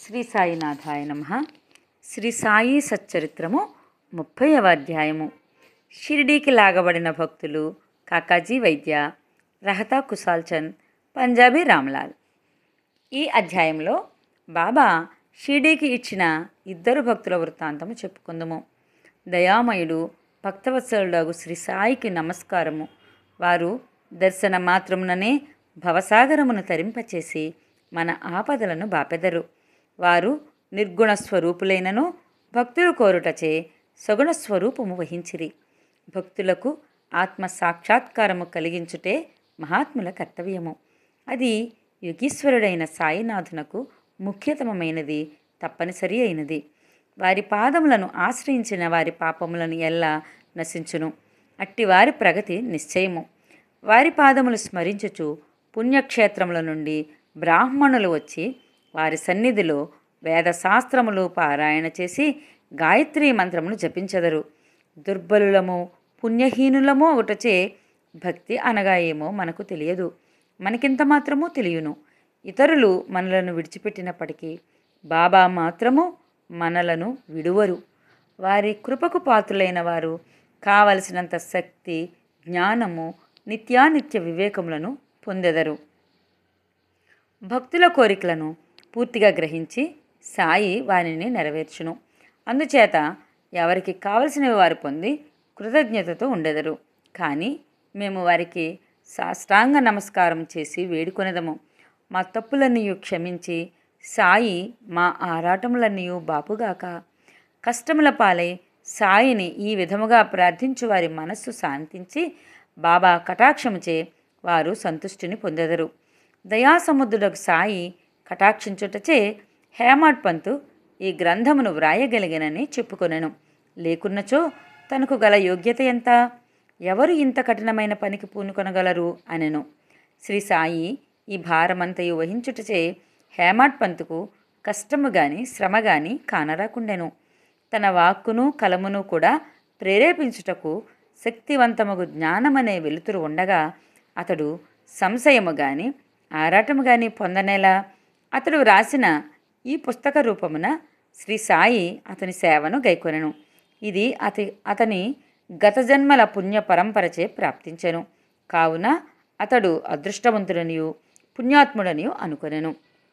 శ్రీ సాయినాథాయ నమ శ్రీ సాయి సచ్చరిత్రము ముప్పైవ అధ్యాయము షిరిడీకి లాగబడిన భక్తులు కాకాజీ వైద్య రహతా కుశాల్చంద్ పంజాబీ రామ్లాల్ ఈ అధ్యాయంలో బాబా షిరిడీకి ఇచ్చిన ఇద్దరు భక్తుల వృత్తాంతము చెప్పుకుందాము దయామయుడు భక్తవత్సలుడగు శ్రీ సాయికి నమస్కారము వారు దర్శన మాత్రముననే భవసాగరమును తరింపచేసి మన ఆపదలను బాపెదరు వారు నిర్గుణ స్వరూపులైనను భక్తులు కోరుటచే సగుణ స్వరూపము వహించిరి భక్తులకు ఆత్మ సాక్షాత్కారము కలిగించుటే మహాత్ముల కర్తవ్యము అది యుగీశ్వరుడైన సాయినాథునకు ముఖ్యతమమైనది తప్పనిసరి అయినది వారి పాదములను ఆశ్రయించిన వారి పాపములను ఎల్లా నశించును అట్టి వారి ప్రగతి నిశ్చయము వారి పాదములు స్మరించుచు పుణ్యక్షేత్రముల నుండి బ్రాహ్మణులు వచ్చి వారి సన్నిధిలో వేదశాస్త్రములు పారాయణ చేసి గాయత్రీ మంత్రమును జపించెదరు దుర్బలులము పుణ్యహీనులము ఒకటచే భక్తి అనగా ఏమో మనకు తెలియదు మనకింత మాత్రము తెలియను ఇతరులు మనలను విడిచిపెట్టినప్పటికీ బాబా మాత్రము మనలను విడువరు వారి కృపకు పాత్రులైన వారు కావలసినంత శక్తి జ్ఞానము నిత్యానిత్య వివేకములను పొందెదరు భక్తుల కోరికలను పూర్తిగా గ్రహించి సాయి వారిని నెరవేర్చును అందుచేత ఎవరికి కావలసినవి వారు పొంది కృతజ్ఞతతో ఉండెదరు కానీ మేము వారికి సాష్టాంగ నమస్కారం చేసి వేడుకొనెదము మా తప్పులన్నీ క్షమించి సాయి మా ఆరాటములన్నీ బాపుగాక కష్టముల పాలై సాయిని ఈ విధముగా ప్రార్థించు వారి మనస్సు శాంతించి బాబా కటాక్షముచే వారు సంతుష్టిని పొందెదరు దయాసముద్రుడకు సాయి కటాక్షించుటచే హేమాడ్ పంతు ఈ గ్రంథమును వ్రాయగలిగినని చెప్పుకొనెను లేకున్నచో తనకు గల యోగ్యత ఎంత ఎవరు ఇంత కఠినమైన పనికి పూనుకొనగలరు అనెను శ్రీ సాయి ఈ భారమంతయు వహించుటచే హేమాడ్ పంతుకు కష్టము గాని శ్రమ గాని కానరాకుండెను తన వాక్కును కలమును కూడా ప్రేరేపించుటకు శక్తివంతమగు జ్ఞానమనే వెలుతురు ఉండగా అతడు సంశయము గాని ఆరాటము గాని పొందనేలా అతడు వ్రాసిన ఈ పుస్తక రూపమున శ్రీ సాయి అతని సేవను గైకొనెను ఇది అతి అతని గత జన్మల పుణ్య పరంపరచే ప్రాప్తించెను కావున అతడు అదృష్టవంతుడనియు పుణ్యాత్ముడనియు అనుకొనెను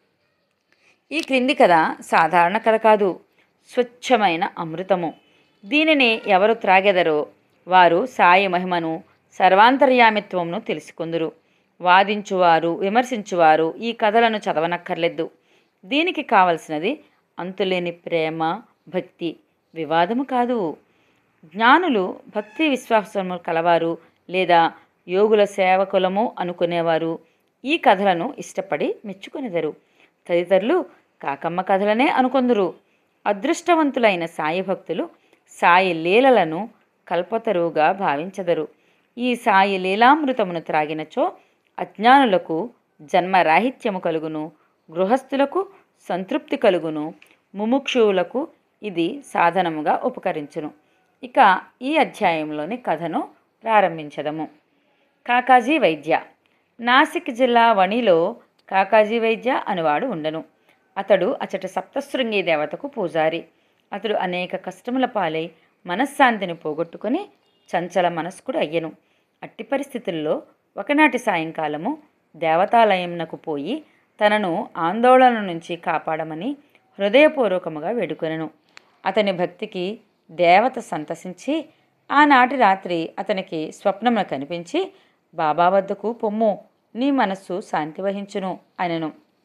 ఈ క్రింది కథ సాధారణ కథ కాదు స్వచ్ఛమైన అమృతము దీనిని ఎవరు త్రాగెదరో వారు సాయి మహిమను సర్వాంతర్యామిత్వమును తెలుసుకుందురు వాదించువారు విమర్శించువారు ఈ కథలను చదవనక్కర్లేదు దీనికి కావలసినది అంతులేని ప్రేమ భక్తి వివాదము కాదు జ్ఞానులు భక్తి విశ్వాసము కలవారు లేదా యోగుల సేవకులము అనుకునేవారు ఈ కథలను ఇష్టపడి మెచ్చుకొనిదరు తదితరులు కాకమ్మ కథలనే అనుకొందురు అదృష్టవంతులైన సాయి భక్తులు సాయి లీలలను కల్పతరువుగా భావించదరు ఈ సాయి లీలామృతమును త్రాగినచో అజ్ఞానులకు జన్మరాహిత్యము కలుగును గృహస్థులకు సంతృప్తి కలుగును ముముక్షువులకు ఇది సాధనముగా ఉపకరించును ఇక ఈ అధ్యాయంలోని కథను ప్రారంభించదము కాకాజీ వైద్య నాసిక్ జిల్లా వణిలో కాకాజీ వైద్య అనువాడు ఉండను అతడు అచట సప్తశృంగి దేవతకు పూజారి అతడు అనేక కష్టముల పాలై మనశ్శాంతిని పోగొట్టుకొని చంచల మనస్కుడు అయ్యెను అట్టి పరిస్థితుల్లో ఒకనాటి సాయంకాలము దేవతాలయంనకు పోయి తనను ఆందోళన నుంచి కాపాడమని హృదయపూర్వకముగా వేడుకొనెను అతని భక్తికి దేవత సంతసించి ఆనాటి రాత్రి అతనికి స్వప్నమున కనిపించి బాబా వద్దకు పొమ్ము నీ మనస్సు శాంతి వహించును అనెను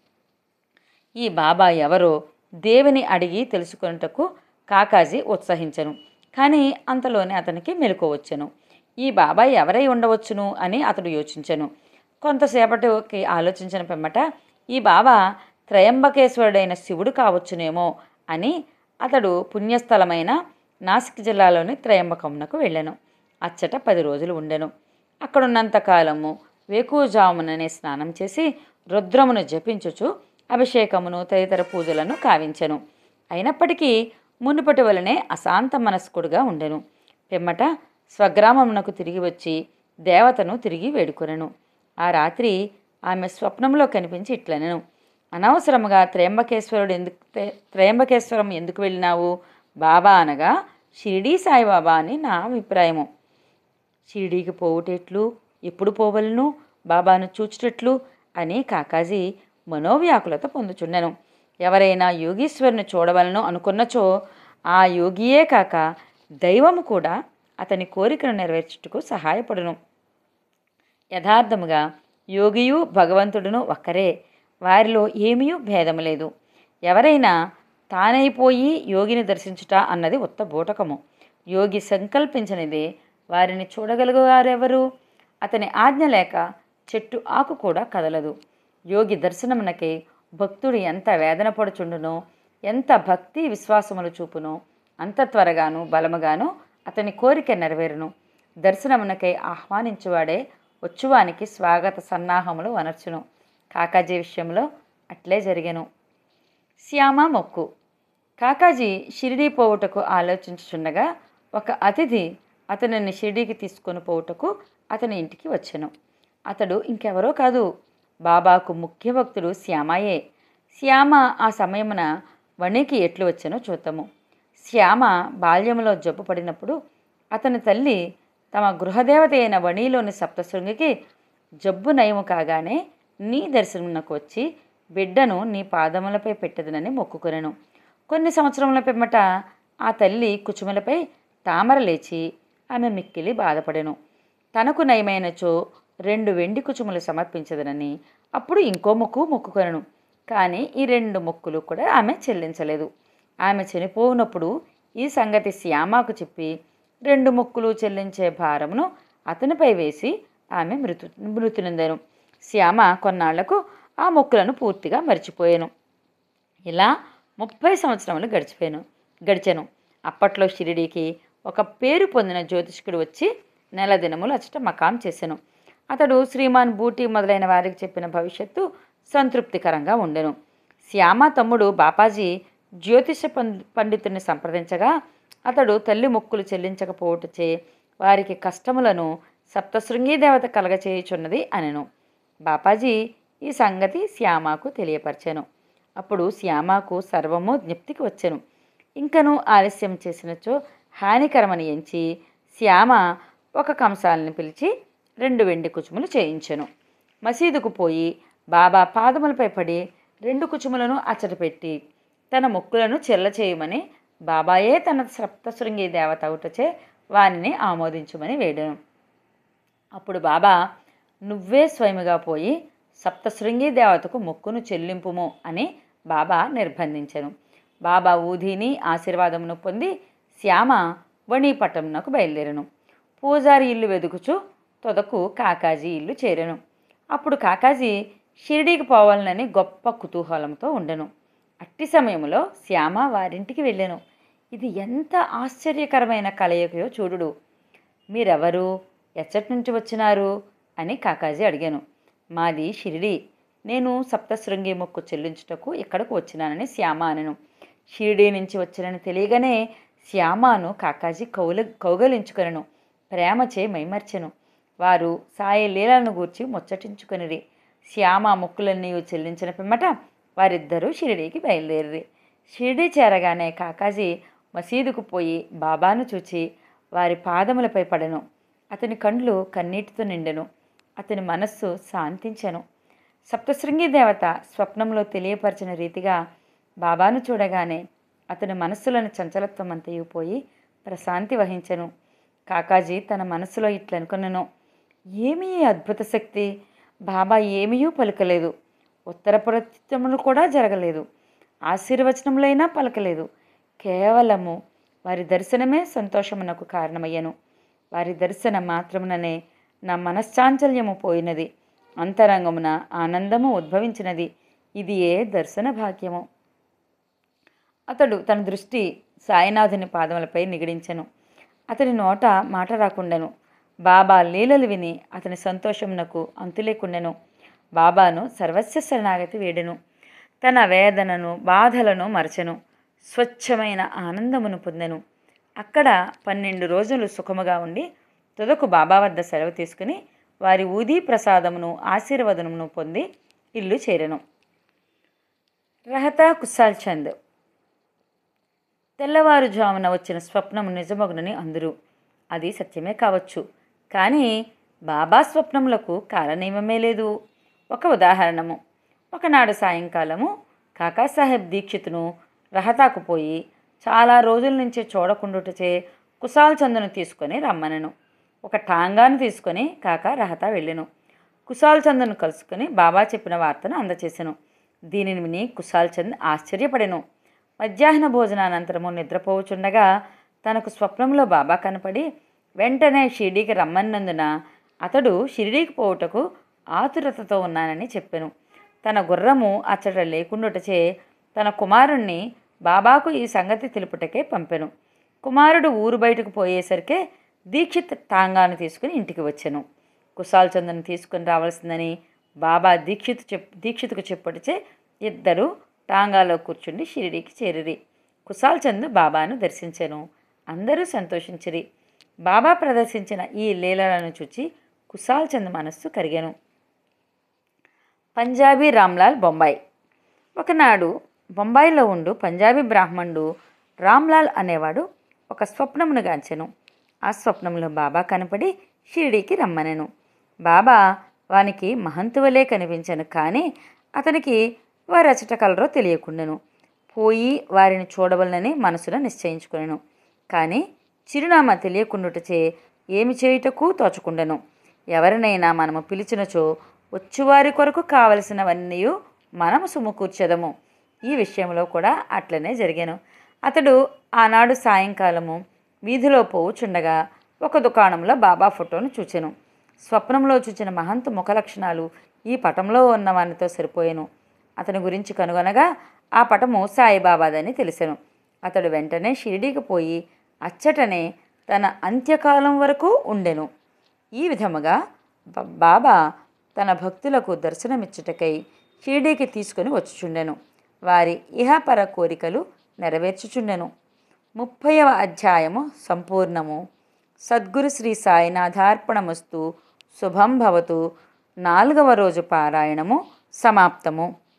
ఈ బాబా ఎవరో దేవిని అడిగి తెలుసుకొనుటకు కాకాజీ ఉత్సహించను కానీ అంతలోనే అతనికి మెలకువచ్చెను ఈ బాబా ఎవరై ఉండవచ్చును అని అతడు యోచించెను కొంతసేపటికి ఆలోచించిన పిమ్మట ఈ బాబా త్రయంబకేశ్వరుడైన శివుడు కావచ్చునేమో అని అతడు పుణ్యస్థలమైన నాసిక్ జిల్లాలోని త్రయంబకమునకు వెళ్ళెను అచ్చట పది రోజులు ఉండెను అక్కడున్నంతకాలము వేకువజాముననే స్నానం చేసి రుద్రమును జపించుచు అభిషేకమును తదితర పూజలను కావించెను అయినప్పటికీ మునుపటి వలనే అశాంత మనస్కుడుగా ఉండెను పిమ్మట స్వగ్రామమునకు తిరిగి వచ్చి దేవతను తిరిగి వేడుకొనెను ఆ రాత్రి ఆమె స్వప్నంలో కనిపించి ఇట్లనెను అనవసరముగా త్రయంబకేశ్వరుడు ఎందుకు త్రే- త్రయంబకేశ్వరం ఎందుకు వెళ్ళినావు బాబా అనగా షిరిడీ సాయిబాబా అని నా అభిప్రాయము షిరిడీకి పోవుటెట్లు ఎప్పుడు పోవలను బాబాను చూచుటట్లు అని కాకాజీ మనోవ్యాకులత పొందుచుండెను ఎవరైనా యోగీశ్వరుని చూడవలను అనుకున్నచో ఆ యోగియే కాక దైవము కూడా అతని కోరికను నెరవేర్చుటకు సహాయపడును యథార్థముగా యోగియు భగవంతుడును ఒక్కరే వారిలో ఏమీ భేదము లేదు ఎవరైనా తానైపోయి యోగిని దర్శించుట అన్నది ఉత్త బూటకము యోగి సంకల్పించనిదే వారిని చూడగలుగువారెవరు అతని ఆజ్ఞ లేక చెట్టు ఆకు కూడా కదలదు యోగి దర్శనమునకే భక్తుడు ఎంత వేదన పడుచుండునో ఎంత భక్తి విశ్వాసములు చూపునో అంత త్వరగాను బలముగాను అతని కోరిక నెరవేరును దర్శనమునకై ఆహ్వానించువాడే వచ్చువానికి స్వాగత సన్నాహములు వనర్చును కాకాజీ విషయంలో అట్లే జరిగెను శ్యామ మొక్కు కాకాజీ షిరిడీ పోవుటకు ఆలోచించుచుండగా ఒక అతిథి అతనిని షిరిడీకి తీసుకొని పోవుటకు అతని ఇంటికి వచ్చెను అతడు ఇంకెవరో కాదు బాబాకు ముఖ్య భక్తుడు శ్యామయే శ్యామ ఆ సమయమున వణికి ఎట్లు వచ్చెనో చూద్దాము శ్యామ బాల్యములో జబ్బు పడినప్పుడు అతని తల్లి తమ గృహదేవత అయిన వణిలోని సప్తశృంగికి జబ్బు నయము కాగానే నీ దర్శనమునకు వచ్చి బిడ్డను నీ పాదములపై పెట్టదనని మొక్కుకొనెను కొన్ని సంవత్సరముల పిమ్మట ఆ తల్లి కుచుమలపై తామర లేచి ఆమె మిక్కిలి బాధపడెను తనకు నయమైనచో రెండు వెండి కుచుములు సమర్పించదనని అప్పుడు ఇంకో మొక్కు మొక్కుకొనను కానీ ఈ రెండు మొక్కులు కూడా ఆమె చెల్లించలేదు ఆమె చనిపోయినప్పుడు ఈ సంగతి శ్యామకు చెప్పి రెండు మొక్కులు చెల్లించే భారమును అతనిపై వేసి ఆమె మృతు మృతునిందెను శ్యామ కొన్నాళ్లకు ఆ మొక్కులను పూర్తిగా మర్చిపోయాను ఇలా ముప్పై సంవత్సరములు గడిచిపోయాను గడిచాను అప్పట్లో షిరిడీకి ఒక పేరు పొందిన జ్యోతిష్కుడు వచ్చి నెల దినములు అచ్చట మకాం చేశాను అతడు శ్రీమాన్ బూటి మొదలైన వారికి చెప్పిన భవిష్యత్తు సంతృప్తికరంగా ఉండెను శ్యామ తమ్ముడు బాపాజీ జ్యోతిష పం- పండితుని సంప్రదించగా అతడు తల్లి మొక్కులు చెల్లించకపోవటచే వారికి కష్టములను సప్తశృంగి దేవత కలగచేయుచున్నది అనెను బాపాజీ ఈ సంగతి శ్యామకు తెలియపరిచాను అప్పుడు శ్యామకు సర్వము జ్ఞప్తికి వచ్చెను ఇంకను ఆలస్యం చేసినచో హానికరమని ఎంచి శ్యామ ఒక కంసాలని పిలిచి రెండు వెండి కుచుములు చేయించెను మసీదుకు పోయి బాబా పాదములపై పడి రెండు కుచుములను అచ్చటపెట్టి తన మొక్కులను చెల్ల చేయమని బాబాయే తన సప్తశృంగి దేవత అవుటచే వానిని ఆమోదించుమని వేడెను అప్పుడు బాబా నువ్వే స్వయముగా పోయి సప్తశృంగి దేవతకు మొక్కును చెల్లింపుము అని బాబా నిర్బంధించెను బాబా ఊధిని ఆశీర్వాదమును పొంది శ్యామ వణిపట్టణంకు బయలుదేరెను పూజారి ఇల్లు వెదుకుచు తొదకు కాకాజీ ఇల్లు చేరెను అప్పుడు కాకాజీ షిరిడీకి పోవాలనని గొప్ప కుతూహలంతో ఉండెను అట్టి సమయంలో శ్యామ వారింటికి వెళ్ళెను ఇది ఎంత ఆశ్చర్యకరమైన కలయికయో చూడుడు మీరెవరు ఎచ్చటి నుంచి వచ్చినారు అని కాకాజీ అడిగాను మాది షిరిడి నేను సప్తశృంగి మొక్కు చెల్లించుటకు ఇక్కడకు వచ్చినానని శ్యామ అనెను షిరిడి నుంచి వచ్చినని తెలియగానే శ్యామను కాకాజీ కౌల కౌగలించుకొనెను ప్రేమచే మైమర్చెను వారు సాయి లీలను గూర్చి ముచ్చటించుకొనిరి శ్యామ మొక్కులన్నీ చెల్లించిన పిమ్మట వారిద్దరూ షిరిడీకి బయలుదేరి షిరిడీ చేరగానే కాకాజీ మసీదుకు పోయి బాబాను చూచి వారి పాదములపై పడెను అతని కండ్లు కన్నీటితో నిండెను అతని మనస్సు శాంతించెను సప్తశృంగి దేవత స్వప్నంలో తెలియపరిచిన రీతిగా బాబాను చూడగానే అతని మనస్సులోని చంచలత్వం అంతయు పోయి ప్రశాంతి వహించెను కాకాజీ తన మనస్సులో ఇట్లనుకున్నను ఏమీ ఈ అద్భుత శక్తి బాబా ఏమీయూ పలుకలేదు ఉత్తర ప్రత్యములు కూడా జరగలేదు ఆశీర్వచనములైనా పలకలేదు కేవలము వారి దర్శనమే సంతోషమునకు కారణమయ్యను వారి దర్శనం మాత్రముననే నా మనశ్చాంచల్యము పోయినది అంతరంగమున ఆనందము ఉద్భవించినది ఇది ఏ దర్శన భాగ్యము అతడు తన దృష్టి సాయినాథుని పాదములపై నిగడించెను అతని నోట మాట రాకుండెను బాబా లీలలు విని అతని సంతోషమునకు అంతులేకుండెను బాబాను సర్వస్వ శరణాగతి వేడెను తన వేదనను బాధలను మరచెను స్వచ్ఛమైన ఆనందమును పొందెను అక్కడ పన్నెండు రోజులు సుఖముగా ఉండి తుదకు బాబా వద్ద సెలవు తీసుకుని వారి ఊదీ ప్రసాదమును ఆశీర్వదనమును పొంది ఇల్లు చేరెను రహతా కుశాల్ చంద్ తెల్లవారుజామున వచ్చిన స్వప్నం నిజమగునని అందరూ అది సత్యమే కావచ్చు కానీ బాబా స్వప్నములకు కాలనియమమే లేదు ఒక ఉదాహరణము ఒకనాడు సాయంకాలము కాకాసాహెబ్ దీక్షితును రహతాకు పోయి చాలా రోజుల నుంచి చూడకుండుటచే కుశాల్ చందును తీసుకొని రమ్మనెను ఒక టాంగాను తీసుకొని కాకా రహతా వెళ్ళెను కుశాల్ చంద్ను కలుసుకొని బాబా చెప్పిన వార్తను అందచేసెను దీనిని విని కుశాల్ చంద్ ఆశ్చర్యపడెను మధ్యాహ్న భోజనానంతరము నిద్రపోవుచుండగా తనకు స్వప్నంలో బాబా కనపడి వెంటనే షిరిడీకి రమ్మన్నందున అతడు షిరిడీకి పోవుటకు ఆతురతతో ఉన్నానని చెప్పెను తన గుర్రము అచ్చట లేకుండుటచే తన కుమారుణ్ణి బాబాకు ఈ సంగతి తెలుపుటకే పంపెను కుమారుడు ఊరు బయటకు పోయేసరికే దీక్షిత్ టాంగాను తీసుకుని ఇంటికి వచ్చెను కుశాల్ చంద్రను తీసుకుని రావాల్సిందని బాబా దీక్షిత్ చెప్ దీక్షిత్కు చెప్పుటచే ఇద్దరు టాంగాలో కూర్చుండి షిరిడీకి చేరిరి కుశాల్ చంద్ బాబాను దర్శించెను అందరూ సంతోషించిరి బాబా ప్రదర్శించిన ఈ లీలలను చూచి కుశాల్ చంద్ మనస్సు కరిగాను పంజాబీ రామ్లాల్ బొంబాయి ఒకనాడు బొంబాయిలో ఉండు పంజాబీ బ్రాహ్మణుడు రామ్లాల్ అనేవాడు ఒక స్వప్నమును గాంచెను ఆ స్వప్నంలో బాబా కనపడి షిరిడీకి రమ్మనెను బాబా వానికి మహంతువలే కనిపించను కానీ అతనికి వారి అచట కలరో తెలియకుండెను పోయి వారిని చూడవలనని మనసులో నిశ్చయించుకొనెను కానీ చిరునామా తెలియకుండుటచే ఏమి చేయుటకు తోచకుండెను ఎవరినైనా మనము పిలిచినచో వచ్చువారి కొరకు కావలసినవన్నీ మనము సుమకూర్చెదము ఈ విషయంలో కూడా అట్లనే జరిగాను అతడు ఆనాడు సాయంకాలము వీధిలో పోవుచుండగా ఒక దుకాణంలో బాబా ఫోటోను చూచెను స్వప్నంలో చూచిన మహంతు ముఖ లక్షణాలు ఈ పటంలో ఉన్న వానితో సరిపోయెను అతని గురించి కనుగొనగా ఆ పటము సాయిబాబాదని తెలిసెను అతడు వెంటనే షిరిడీకి పోయి అచ్చటనే తన అంత్యకాలం వరకు ఉండెను ఈ విధముగా బ- బాబా తన భక్తులకు దర్శనమిచ్చుటకై షిరిడీకి తీసుకొని వచ్చుచుండెను వారి ఇహపర కోరికలు నెరవేర్చుచుండెను ముప్పైవ అధ్యాయము సంపూర్ణము సద్గురు శ్రీ సాయినాథార్పణమస్తు శుభం భవతు నాలుగవ రోజు పారాయణము సమాప్తము